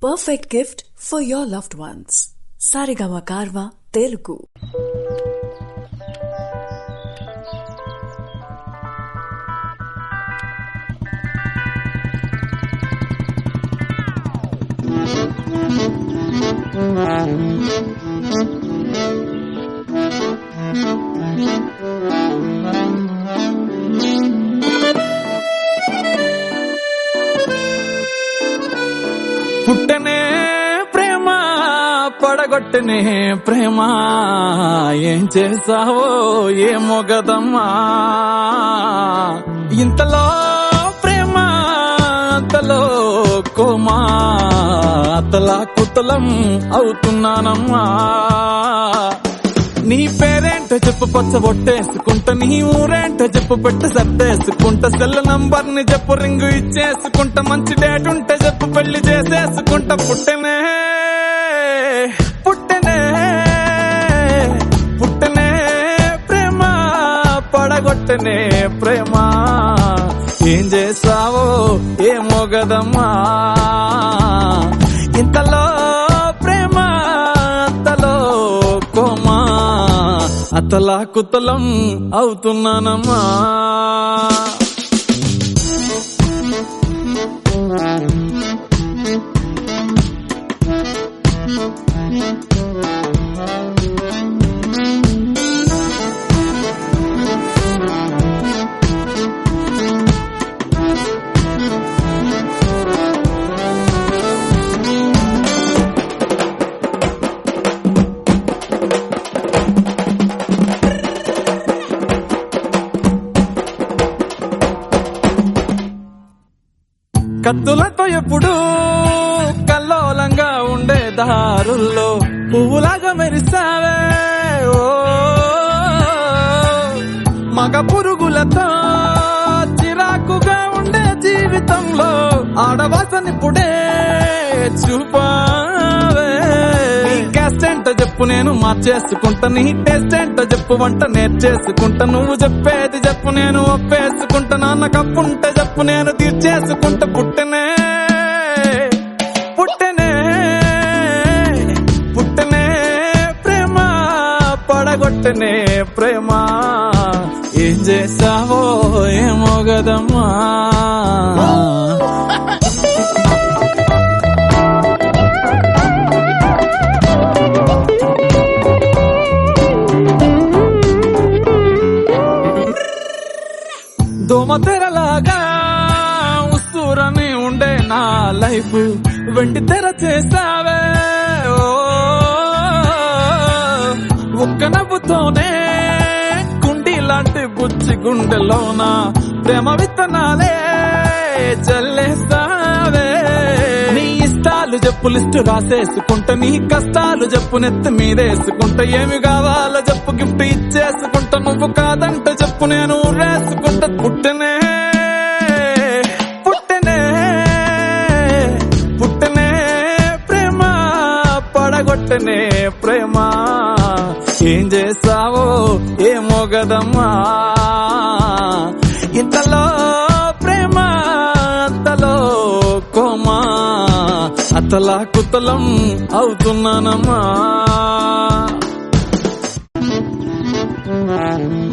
perfect gift for your loved ones. Sarigama Karva Telugu. పుట్టనే ప్రేమ పడగొట్టనే ప్రేమ ఏం చేసావో ఏ మొగదమ్మా ఇంతలో ప్రేమ అంతలో కోమా అతలా కుతలం అవుతున్నానమ్మా నీ పేరేంటో చెప్పు పచ్చ బొట్టేసుకుంటా నీ ఊరేంటో చెప్పు పెట్టు సర్దేసుకుంటా సెల్ నంబర్ ని చెప్పు రింగు ఇచ్చేసుకుంటా మంచి డేట్ ఉంటే చెప్పు పెళ్లి చేసేసుకుంటా పుట్టనే పుట్టనే పుట్టనే ప్రేమ పడగొట్టనే ప్రేమ ఏం చేసావో ఏ మొగదమ్మా ఇంతలో ప్రేమ అంతలో కోమా అతలా కుతలం అవుతున్నానమ్మా కత్తులతో ఎప్పుడు కల్లోలంగా ఉండే దారుల్లో పువ్వులాగా మెరిసావే ఓ మగ పురుగులతో చిరాకుగా ఉండే జీవితంలో ఆడవాసనిప్పుడే చూపావే నీ క్యాస్ట్ ఏంటో చెప్పు నేను మార్చేసుకుంటా నీ టేస్ట్ ఏంటో చెప్పు వంట నేర్చేసుకుంటా నువ్వు చెప్పేది చెప్పు నేను ఒప్పేసుకుంటా నాన్న కప్పుంటే చెప్పు నేను తీర్చేసుకుంటా పుట్టనే పుట్టనే పుట్టనే ప్రేమ పడగొట్టనే ప్రేమ ఏం చేసావో ఏమో గదమ్మా దోమతెరలాగా ఉస్తూరని ఉండే నా లైఫ్ వెండి తెర చేసావే ఓ, ఒక్క నవ్వుతోనే కుండి లాంటి బుచ్చి గుండెలోన ప్రేమ విత్తనాలే చల్లేస్తావే నీ ఇష్టాలు చెప్పు లిస్టు రాసేసుకుంటా నీ కష్టాలు చెప్పు నెత్తి మీదేసుకుంటా ఏమి కావాలో చెప్పు గిఫ్ట్ ఇచ్చేసుకుంటా నువ్వు కాదంటే చెప్పు నేను రేసుకుంటా పుట్టనే పుట్టనే పుట్టనే ప్రేమ పడగొట్టనే ప్రేమ ఏం చేసావో ఏమో గదమ్మా ఇంతలో ప్రేమ అంతలో కోమా అతలా కుతలం అవుతున్నానమ్మా